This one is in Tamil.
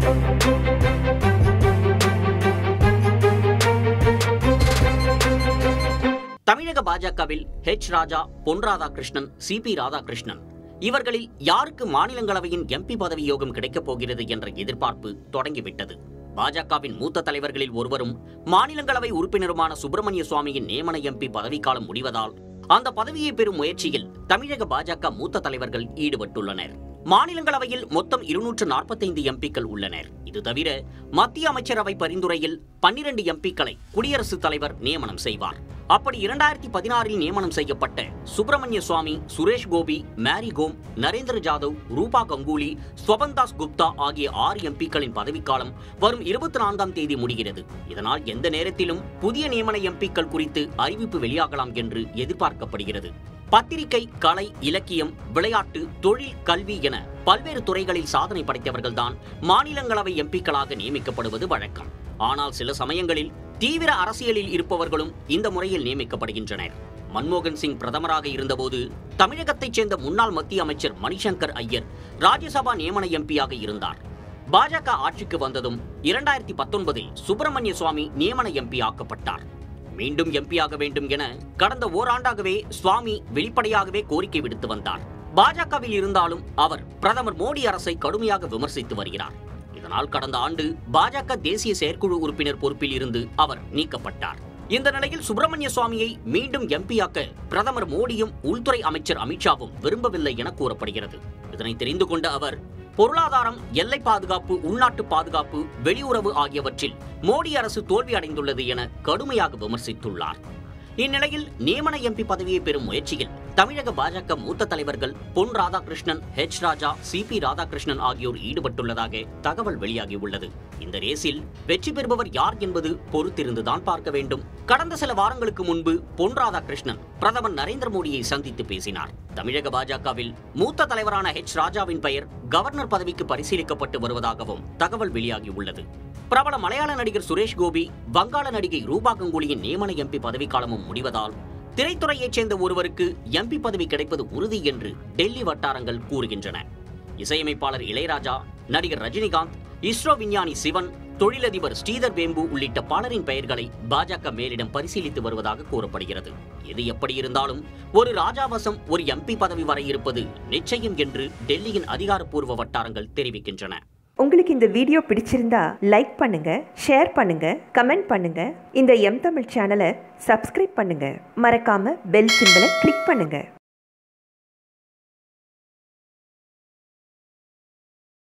தமிழக பாஜகவில் ஹெச் ராஜா பொன் ராதாகிருஷ்ணன் சி பி ராதாகிருஷ்ணன் இவர்களில் யாருக்கு மாநிலங்களவையின் எம்பி பதவி யோகம் கிடைக்கப் போகிறது என்ற எதிர்பார்ப்பு தொடங்கிவிட்டது பாஜகவின் மூத்த தலைவர்களில் ஒருவரும் மாநிலங்களவை உறுப்பினருமான சுப்பிரமணிய சுவாமியின் நியமன எம்பி பதவிக்காலம் முடிவதால் அந்த பதவியை பெறும் முயற்சியில் தமிழக பாஜக மூத்த தலைவர்கள் ஈடுபட்டுள்ளனர் மாநிலங்களவையில் மொத்தம் இருநூற்று நாற்பத்தைந்து எம்பிக்கள் உள்ளனர் இது தவிர மத்திய அமைச்சரவை பரிந்துரையில் பன்னிரண்டு எம்பிக்களை குடியரசுத் தலைவர் நியமனம் செய்வார் அப்படி இரண்டாயிரத்தி பதினாறில் நியமனம் செய்யப்பட்ட சுப்பிரமணிய சுவாமி சுரேஷ் கோபி மேரி கோம் நரேந்திர ஜாதவ் ரூபா கங்குலி ஸ்வபந்தாஸ் குப்தா ஆகிய ஆறு எம்பிக்களின் பதவிக்காலம் வரும் இருபத்தி நான்காம் தேதி முடிகிறது இதனால் எந்த நேரத்திலும் புதிய நியமன எம்பிக்கள் குறித்து அறிவிப்பு வெளியாகலாம் என்று எதிர்பார்க்கப்படுகிறது பத்திரிகை கலை இலக்கியம் விளையாட்டு தொழில் கல்வி என பல்வேறு துறைகளில் சாதனை படைத்தவர்கள்தான் மாநிலங்களவை எம்பிக்களாக நியமிக்கப்படுவது வழக்கம் ஆனால் சில சமயங்களில் தீவிர அரசியலில் இருப்பவர்களும் இந்த முறையில் நியமிக்கப்படுகின்றனர் மன்மோகன் சிங் பிரதமராக இருந்தபோது தமிழகத்தைச் சேர்ந்த முன்னாள் மத்திய அமைச்சர் மணிசங்கர் ஐயர் ராஜ்யசபா நியமன எம்பியாக இருந்தார் பாஜக ஆட்சிக்கு வந்ததும் இரண்டாயிரத்தி பத்தொன்பதில் சுப்பிரமணிய சுவாமி நியமன எம்பி ஆக்கப்பட்டார் மீண்டும் எம்பியாக வேண்டும் என கடந்த ஓராண்டாகவே சுவாமி வெளிப்படையாகவே கோரிக்கை விடுத்து வந்தார் பாஜகவில் இருந்தாலும் அவர் பிரதமர் மோடி அரசை கடுமையாக விமர்சித்து வருகிறார் இதனால் கடந்த ஆண்டு பாஜக தேசிய செயற்குழு உறுப்பினர் பொறுப்பில் இருந்து அவர் நீக்கப்பட்டார் இந்த நிலையில் சுப்பிரமணிய சுவாமியை மீண்டும் எம்பியாக்க பிரதமர் மோடியும் உள்துறை அமைச்சர் அமித்ஷாவும் விரும்பவில்லை என கூறப்படுகிறது இதனை தெரிந்து கொண்ட அவர் பொருளாதாரம் எல்லை பாதுகாப்பு உள்நாட்டு பாதுகாப்பு வெளியுறவு ஆகியவற்றில் மோடி அரசு தோல்வி அடைந்துள்ளது என கடுமையாக விமர்சித்துள்ளார் இந்நிலையில் நியமன எம்பி பதவியை பெறும் முயற்சியில் தமிழக பாஜக மூத்த தலைவர்கள் Pon Radhakrishnan H Raja C P Radhakrishnan ஆகியோர் ஈடுபட்டுள்ளதாக தகவல் வெளியாகியுள்ளது இந்த ரேஸில் வெற்றி பெறுபவர் யார் என்பது பொறுத்திருந்துதான் பார்க்க வேண்டும் கடந்த சில வாரங்களுக்கு முன்பு பொன் ராதாகிருஷ்ணன் பிரதமர் நரேந்திர மோடியை சந்தித்து பேசினார் தமிழக பாஜகவில் மூத்த தலைவரான ஹெச் ராஜாவின் பெயர் கவர்னர் பதவிக்கு பரிசீலிக்கப்பட்டு வருவதாகவும் தகவல் வெளியாகியுள்ளது பிரபல மலையாள நடிகர் சுரேஷ் கோபி வங்காள நடிகை ரூபா கங்குலியின் நியமன எம்பி பதவிக்காலமும் முடிவதால் திரைத்துறையைச் சேர்ந்த ஒருவருக்கு எம்பி பதவி கிடைப்பது உறுதி என்று டெல்லி வட்டாரங்கள் கூறுகின்றன இசையமைப்பாளர் இளையராஜா நடிகர் ரஜினிகாந்த் இஸ்ரோ விஞ்ஞானி சிவன் தொழிலதிபர் ஸ்ரீதர் வேம்பு உள்ளிட்ட பலரின் பெயர்களை பாஜக மேலிடம் பரிசீலித்து வருவதாக கூறப்படுகிறது எது எப்படி இருந்தாலும் ஒரு ராஜாவசம் ஒரு எம்பி பதவி வரை இருப்பது நிச்சயம் என்று டெல்லியின் அதிகாரப்பூர்வ வட்டாரங்கள் தெரிவிக்கின்றன உங்களுக்கு இந்த வீடியோ பிடிச்சிருந்தா லைக் பண்ணுங்க ஷேர் பண்ணுங்க கமெண்ட் பண்ணுங்க இந்த எம் தமிழ் சேனலை சப்ஸ்கிரைப் பண்ணுங்க மறக்காம பெல் சிம்பலை கிளிக் பண்ணுங்க